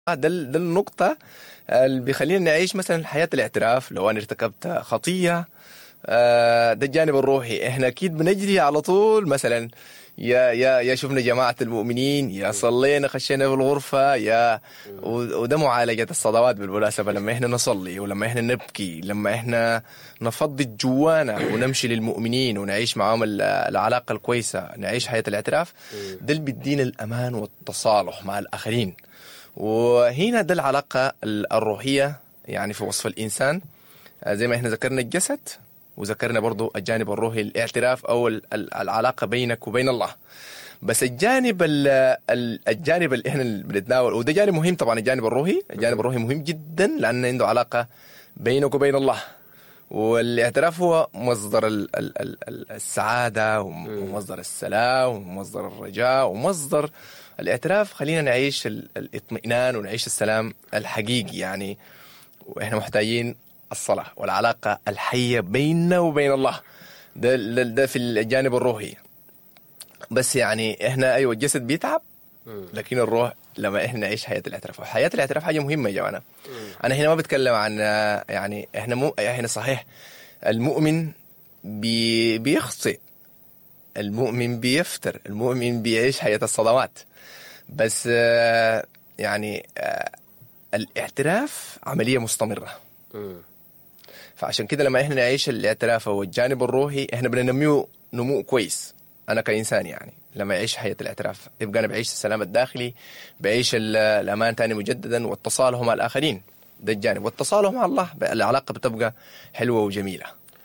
ده ال- ده النقطة اللي بيخلينا نعيش مثلا حياة الاعتراف لو أنا ارتكبت خطية آه، ده الجانب الروحي احنا اكيد بنجري على طول مثلا يا يا يا شفنا جماعة المؤمنين يا صلينا خشينا في الغرفة يا و- وده معالجة الصدمات بالمناسبة لما احنا نصلي ولما احنا نبكي لما احنا نفضي جوانا ونمشي للمؤمنين ونعيش معاهم ال- العلاقة الكويسة نعيش حياة الاعتراف ده اللي بيدينا الأمان والتصالح مع الآخرين وهنا ده العلاقة ال- الروحية يعني في وصف الإنسان آه، زي ما احنا ذكرنا الجسد وذكرنا برضو الجانب الروحي الاعتراف أو ال- ال- العلاقة بينك وبين الله بس الجانب ال- ال- الجانب اللي احنا بنتناول وده جانب مهم طبعا الجانب الروحي الجانب الروحي مهم جدا لأنه عنده علاقة بينك وبين الله والاعتراف هو مصدر ال- ال- ال- ال- السعادة ومصدر السلام ومصدر الرجاء ومصدر الاعتراف خلينا نعيش ال- الاطمئنان ونعيش السلام الحقيقي يعني واحنا محتاجين الصلاة والعلاقة الحية بيننا وبين الله ده, ده, ده في الجانب الروحي بس يعني احنا ايوه الجسد بيتعب لكن الروح لما احنا نعيش حياه الاعتراف وحياه الاعتراف حاجه مهمه يا جماعه انا هنا ما بتكلم عن آه، يعني احنا مو احنا صحيح المؤمن بي بيخطئ المؤمن بيفتر المؤمن بيعيش حياه الصدمات بس آه، يعني آه، الاعتراف عمليه مستمره فعشان كده لما احنا نعيش الاعتراف او الجانب الروحي احنا بننميه نمو كويس انا كانسان يعني لما يعيش حياه الاعتراف يبقى انا بعيش السلام الداخلي بعيش ال- الامان تاني مجددا واتصاله مع الاخرين ده الجانب واتصاله مع الله العلاقه بتبقى حلوه وجميله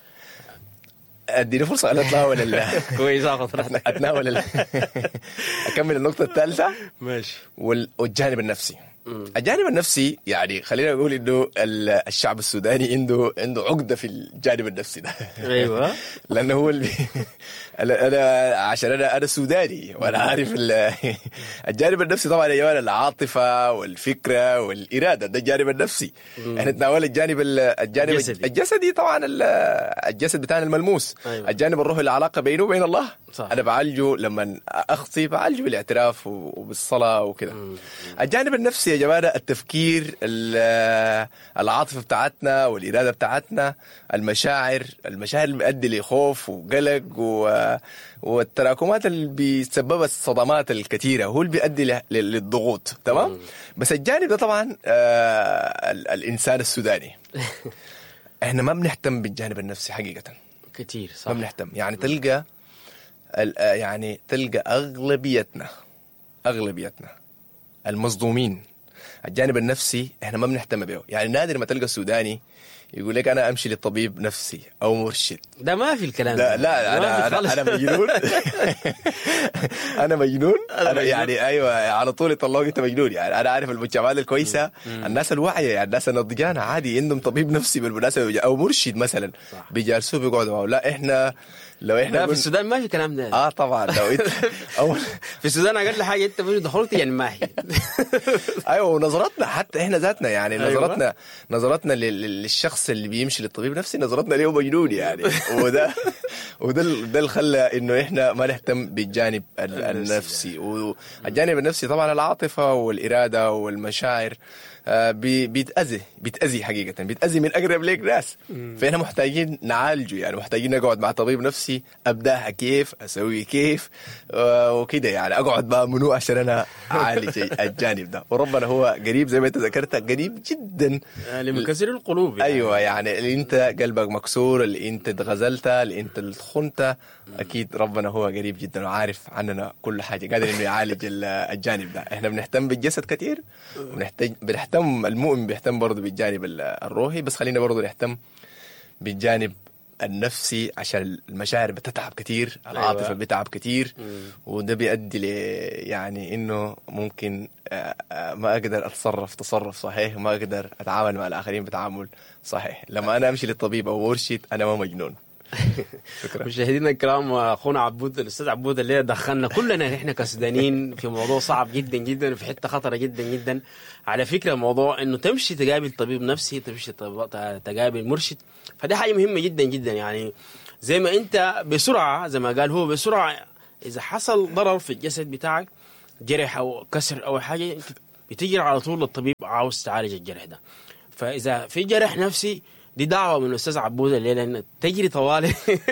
اديني فرصه انا اتناول ال- كويس اخذ راحتك اتناول ال- اكمل النقطه الثالثه ماشي وال- والجانب النفسي الجانب النفسي يعني خلينا نقول انه ال- الشعب السوداني عنده عنده عقده في الجانب النفسي ده ايوه لانه هو اللي انا انا عشان انا انا سوداني وانا عارف ال- الجانب النفسي طبعا يا جماعه العاطفه والفكره والاراده ده الجانب النفسي احنا تناولنا الجانب ال- الجانب الجسدي. الجسدي طبعا ال- الجسد بتاعنا الملموس أيوة. الجانب الروحي العلاقه بينه وبين الله صح. انا بعالجه لما اخطي بعالجه بالاعتراف و- وبالصلاه وكذا الجانب النفسي يا جماعه التفكير ال- العاطفه بتاعتنا والاراده بتاعتنا المشاعر المشاعر اللي بتؤدي لخوف وقلق و والتراكمات اللي بيسببها الصدمات الكثيره هو اللي بيؤدي ل- ل- للضغوط تمام بس الجانب ده طبعا آه ال- الانسان السوداني احنا ما بنهتم بالجانب النفسي حقيقه كثير صح ما بنهتم يعني تلقى ال- آه يعني تلقى اغلبيتنا اغلبيتنا المصدومين الجانب النفسي احنا ما بنهتم به يعني نادر ما تلقى السوداني يقول لك انا امشي لطبيب نفسي او مرشد ده ما في الكلام لا ده. لا ما في انا خالص. انا, أنا مجنون انا مجنون أنا انا مجنون. يعني ايوه على طول يطلعوك انت مجنون يعني انا عارف المجتمعات الكويسه الناس الواعيه يعني الناس النضجانه عادي عندهم طبيب نفسي بالمناسبه او مرشد مثلا صح. بيجالسوه بيقعدوا معه لا احنا لو لا احنا في السودان ما في كلام ده اه طبعا لو انت اول في السودان اقل حاجه انت بس دخلت يعني ما هي ايوه ونظرتنا حتى احنا ذاتنا يعني أيوة. نظرتنا نظرتنا لل- لل- للشخص اللي بيمشي للطبيب نفسي نظرتنا له مجنون يعني وده وده ال- ده اللي خلى انه احنا ما نهتم بالجانب ال- النفسي والجانب النفسي طبعا العاطفه والاراده والمشاعر آه، بي- بيتأذي بيتأذي حقيقة بيتأذي من أقرب ليك ناس فإحنا محتاجين نعالجه يعني محتاجين نقعد مع طبيب نفسي أبدأها كيف أسوي كيف آه، وكده يعني أقعد بقى منو عشان أنا أعالج الجانب ده وربنا هو قريب زي ما أنت ذكرت قريب جدا لمكسر القلوب يعني. ايوه يعني اللي انت قلبك مكسور اللي انت اتغزلت اللي انت اللي خنت اكيد ربنا هو قريب جدا وعارف عننا كل حاجه قادر انه يعالج ال- الجانب ده احنا بنهتم بالجسد كثير ونحتاج بنهتم المؤمن بيهتم برضه بالجانب ال- الروحي بس خلينا برضه نهتم بالجانب النفسي عشان المشاعر بتتعب كثير العاطفه أيوة. بتعب كثير وده بيؤدي ل يعني انه ممكن آه، آه، ما اقدر اتصرف تصرف صحيح وما اقدر اتعامل مع الاخرين بتعامل صحيح لما انا امشي للطبيب او مرشد انا ما مجنون شكرا مشاهدينا الكرام واخونا عبود الاستاذ عبود اللي دخلنا كلنا احنا كسودانيين في موضوع صعب جدا جدا وفي حته خطره جدا جدا على فكره موضوع انه تمشي تقابل طبيب نفسي تمشي طب- تقابل مرشد فدي حاجه مهمه جدا جدا يعني زي ما انت بسرعه زي ما قال هو بسرعه اذا حصل ضرر في الجسد بتاعك جرح او كسر او حاجه انت بتجري على طول للطبيب عاوز تعالج الجرح ده فاذا في جرح نفسي دي دعوه من الاستاذ عبود الليله ان تجري طوالي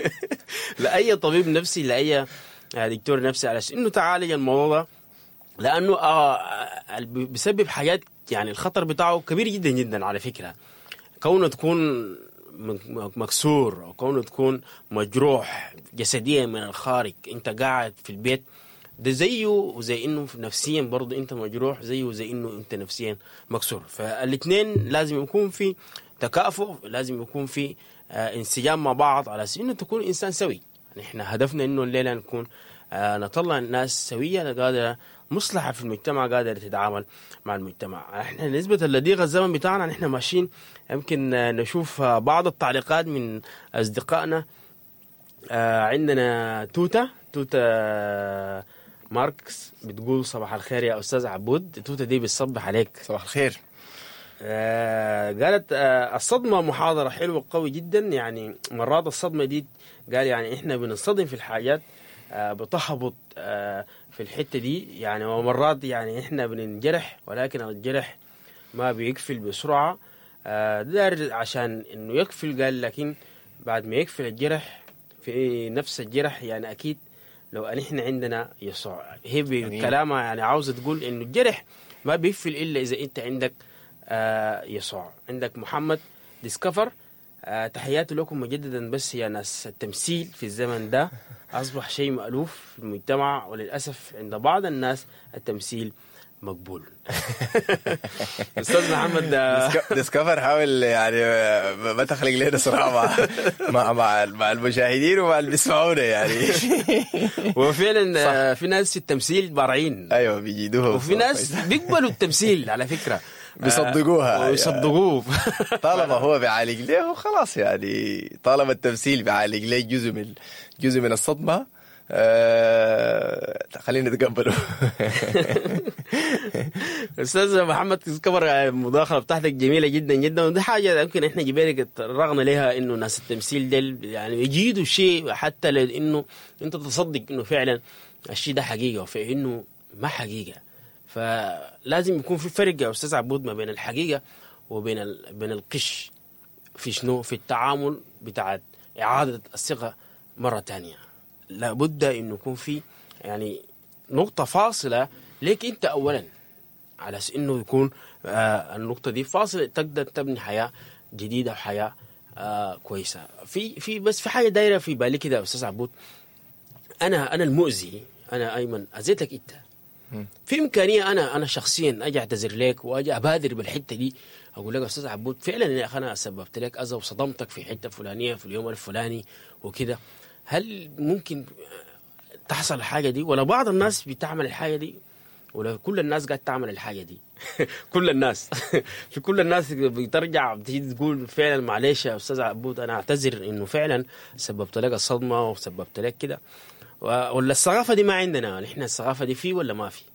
لاي طبيب نفسي لاي دكتور نفسي على انه تعالج الموضوع ده لانه آه آه، بيسبب حاجات يعني الخطر بتاعه كبير جدا جدا على فكره كونه تكون م- مكسور او كونه تكون مجروح جسديا من الخارج انت قاعد في البيت ده زيه زي انه نفسيا برضه انت مجروح زيه زي انه انت نفسيا مكسور فالاثنين لازم يكون في تكافؤ لازم يكون في آه انسجام مع بعض على اساس انه تكون انسان سوي يعني احنا هدفنا انه الليله نكون آه نطلع الناس سويه قادره مصلحه في المجتمع قادره تتعامل مع المجتمع احنا نسبه لضيق الزمن بتاعنا نحن ماشيين يمكن آه، نشوف آه، بعض التعليقات من اصدقائنا آه، عندنا توتا توتا آه، ماركس بتقول صباح الخير يا استاذ عبود توتا دي بتصبح عليك صباح الخير آه، قالت آه، الصدمة محاضرة حلوة قوي جدا يعني مرات الصدمة دي قال يعني احنا بنصطدم في الحاجات آه، بتهبط آه، في الحتة دي يعني ومرات يعني احنا بننجرح ولكن الجرح ما بيقفل بسرعة آه، ده عشان انه يقفل قال لكن بعد ما يقفل الجرح في نفس الجرح يعني اكيد لو ان احنا عندنا يسوع هي بكلامها يعني عاوزة تقول انه الجرح ما بيقفل الا اذا انت عندك آه، يسوع عندك محمد ديسكفر آه، تحياتي لكم مجددا بس يا ناس التمثيل في الزمن ده أصبح شيء مألوف في المجتمع وللأسف عند بعض الناس التمثيل مقبول أستاذ محمد آه، ديسك- ديسكفر حاول يعني آه، ما تخلق لنا صراع مع مع مع, مع المشاهدين ومع اللي بيسمعونا يعني وفعلا آه، في ناس في التمثيل بارعين ايوه بيجيدوها وفي ناس بيقبلوا التمثيل على فكرة بيصدقوها. آه، ويصدقوه طالما هو بيعالج ليه خلاص يعني طالما التمثيل بيعالج ليه جزء من جزء من الصدمه آه خلينا نتقبله استاذ محمد تذكر المداخله بتاعتك جميله جدا جدا ودي حاجه يمكن احنا جبالك ترغنا لها انه ناس التمثيل ديل يعني يجيدوا شيء حتى لانه انت تصدق انه فعلا الشيء ده حقيقه وفي انه ما حقيقه فلازم يكون في فرق يا استاذ عبود ما بين الحقيقه وبين ال... بين القش في شنو في التعامل بتاع اعاده الثقه مره تانية لابد انه يكون في يعني نقطه فاصله ليك انت اولا على اساس انه يكون آه النقطه دي فاصله تقدر تبني حياه جديده وحياه آه كويسه في في بس في حاجه دايره في بالي كده يا استاذ عبود انا انا المؤذي انا ايمن اذيتك انت في امكانيه انا انا شخصيا اجي اعتذر لك واجي ابادر بالحته دي اقول لك يا استاذ عبود فعلا يا اخي انا سببت لك اذى وصدمتك في حته فلانيه في اليوم الفلاني وكده هل ممكن تحصل الحاجه دي ولا بعض الناس بتعمل الحاجه دي ولا كل الناس قاعد تعمل الحاجه دي كل الناس في كل الناس بترجع بتيجي تقول فعلا معلش يا استاذ عبود انا اعتذر انه فعلا سببت لك الصدمه وسببت لك كده و- ولا الثقافه دي ما عندنا نحن الثقافه دي في ولا ما في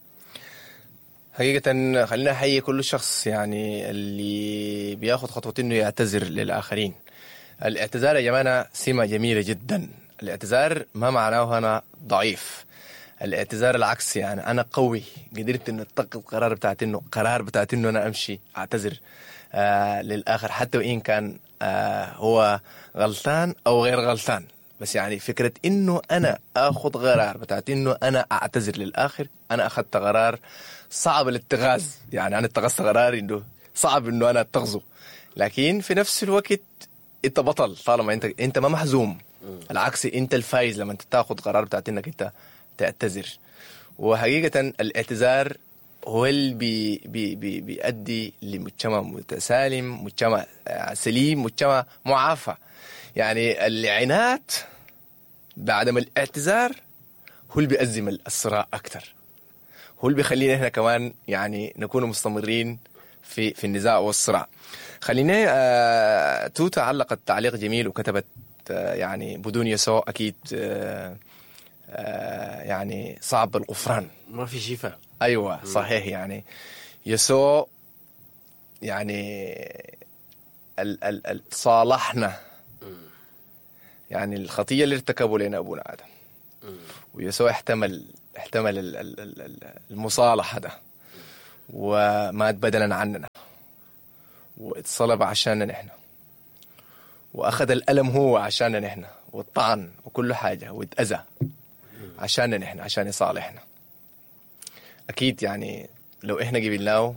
حقيقة خلينا نحيي كل شخص يعني اللي بياخد خطوة انه يعتذر للآخرين الاعتذار يا جماعة سمة جميلة جدا الاعتذار ما معناه أنا ضعيف الاعتذار العكس يعني أنا قوي قدرت إنه أتخذ قرار بتاعت إنه قرار بتاعت إنه أنا أمشي أعتذر آه للآخر حتى وإن كان آه هو غلطان أو غير غلطان بس يعني فكرة إنه أنا آخذ قرار بتاعت إنه أنا أعتذر للآخر أنا أخذت قرار صعب الاتخاذ يعني أنا اتخذت قرار إنه صعب إنه أنا أتخذه لكن في نفس الوقت انت بطل طالما انت انت ما محزوم العكس انت الفايز لما انت تاخذ قرار بتاعت انك انت تعتذر وحقيقة الاعتذار هو اللي بي بي بي بيؤدي لمجتمع متسالم مجتمع آه، سليم مجتمع معافى يعني العناد بعدم الاعتذار هو اللي بيأزم الصراع أكثر هو اللي بيخلينا احنا كمان يعني نكون مستمرين في في النزاع والصراع خلينا آه توتا علقت تعليق جميل وكتبت آه يعني بدون يسوع اكيد آه آه يعني صعب الغفران ما في شفاء ايوه صحيح يعني يسوع يعني ال ال ال صالحنا يعني الخطيه اللي ارتكبوا لنا ابونا ادم ويسوع احتمل احتمل ال- ال- ال- ال- المصالحه ده ومات بدلا عننا واتصلب عشاننا نحن واخذ الالم هو عشاننا نحن والطعن وكل حاجه واتاذى عشاننا نحن عشان يصالحنا اكيد يعني لو احنا قبلناه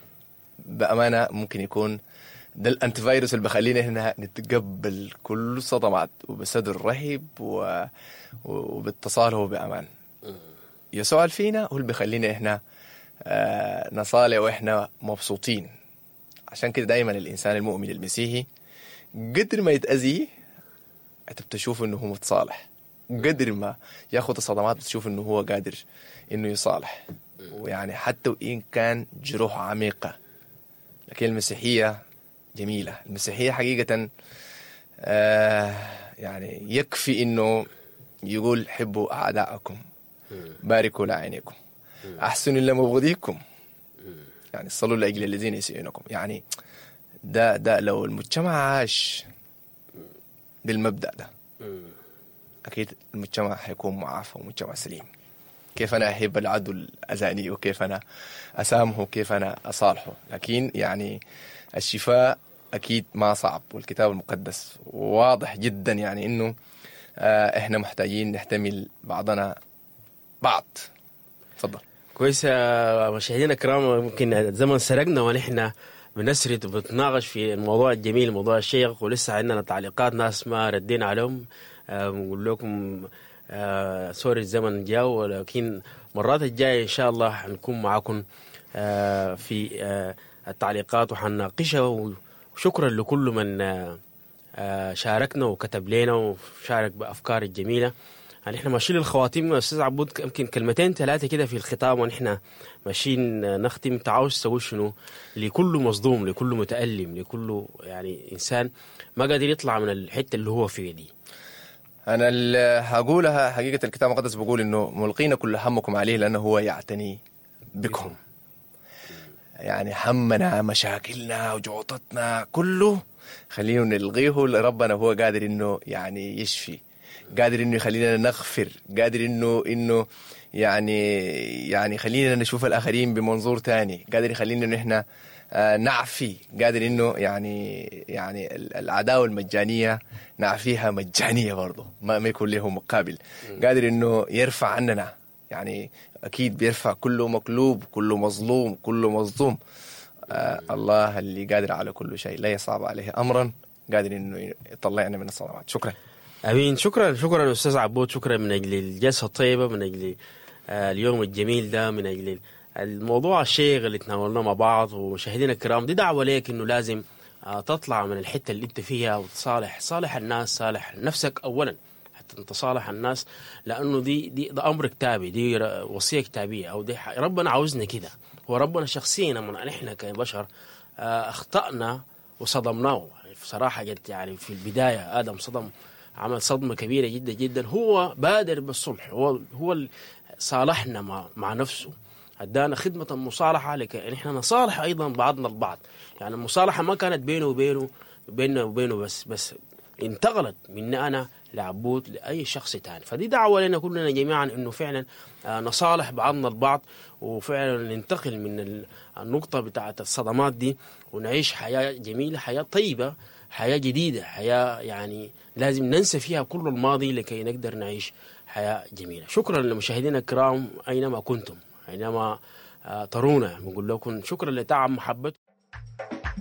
بامانه ممكن يكون ده الانتي فيروس اللي بخلينا هنا نتقبل كل الصدمات وبصدر رهيب و... وباتصاله بامان يسوع فينا هو اللي بيخلينا احنا آه نصالح واحنا مبسوطين عشان كده دايما الانسان المؤمن المسيحي قدر ما يتاذي انت بتشوف انه هو متصالح قدر ما ياخذ الصدمات بتشوف انه هو قادر انه يصالح ويعني حتى وان كان جروح عميقه لكن المسيحيه جميله المسيحيه حقيقه آه يعني يكفي انه يقول حبوا اعداءكم باركوا لعينيكم احسنوا لمبغضيكم يعني صلوا لاجل الذين يسيئونكم يعني ده ده لو المجتمع عاش بالمبدا ده اكيد المجتمع حيكون معافى ومجتمع سليم كيف انا احب العدو الاذاني وكيف انا اسامحه وكيف انا اصالحه لكن يعني الشفاء اكيد ما صعب والكتاب المقدس واضح جدا يعني انه آه احنا محتاجين نحتمل بعضنا بعض تفضل كويس يا مشاهدينا الكرام ممكن الزمن سرقنا ونحن بنسرد وبنتناقش في الموضوع الجميل الموضوع الشيق ولسه عندنا تعليقات ناس ما ردينا عليهم آه، بنقول لكم آه سوري الزمن جاء ولكن مرات الجاية إن شاء الله حنكون معكم آه في آه التعليقات وحنناقشها وشكرا لكل من آه آه شاركنا وكتب لنا وشارك بأفكار الجميلة يعني احنا ماشيين للخواتيم استاذ عبود يمكن كلمتين ثلاثه كده في الختام ونحن ماشيين نختم انت عاوز تقول شنو لكل مصدوم لكل متالم لكل يعني انسان ما قادر يطلع من الحته اللي هو فيها دي انا اللي هقولها حقيقه الكتاب المقدس بيقول انه ملقين كل همكم عليه لانه هو يعتني بكم يعني همنا مشاكلنا وجوطتنا كله خلينا نلغيه لربنا هو قادر انه يعني يشفي قادر انه يخلينا نغفر قادر انه انه يعني يعني يخلينا نشوف الاخرين بمنظور تاني قادر يخلينا انه احنا آه نعفي قادر انه يعني يعني العداوه المجانيه نعفيها مجانيه برضه ما, ما يكون له مقابل قادر انه يرفع عننا يعني اكيد بيرفع كله مقلوب كله مظلوم كله مظلوم آه الله اللي قادر على كل شيء لا يصعب عليه امرا قادر انه يطلعنا من الصدمات شكرا امين شكرا شكرا استاذ عبود شكرا من اجل الجلسه الطيبه من اجل آه اليوم الجميل ده من اجل الموضوع الشيق اللي تناولناه مع بعض ومشاهدينا الكرام دي دعوه ليك انه لازم آه تطلع من الحته اللي انت فيها وتصالح صالح الناس صالح نفسك اولا حتى تصالح الناس لانه دي دي ده امر كتابي دي وصيه كتابيه او دي ربنا عاوزنا كده هو ربنا شخصيا لما نحن كبشر آه اخطانا وصدمناه بصراحه جد يعني في البدايه ادم صدم عمل صدمه كبيره جدا جدا هو بادر بالصلح هو هو صالحنا مع, مع نفسه ادانا خدمه المصالحه لكي احنا نصالح ايضا بعضنا البعض يعني المصالحه ما كانت بينه وبينه بيننا وبينه بس بس انتقلت مني انا لعبود لاي شخص ثاني فدي دعوه لنا كلنا جميعا انه فعلا نصالح بعضنا البعض وفعلا ننتقل من النقطه بتاعه الصدمات دي ونعيش حياه جميله حياه طيبه حياه جديده حياه يعني لازم ننسى فيها كل الماضي لكي نقدر نعيش حياه جميله شكرا لمشاهدينا الكرام اينما كنتم اينما ترونا بنقول لكم شكرا لتعب محبتكم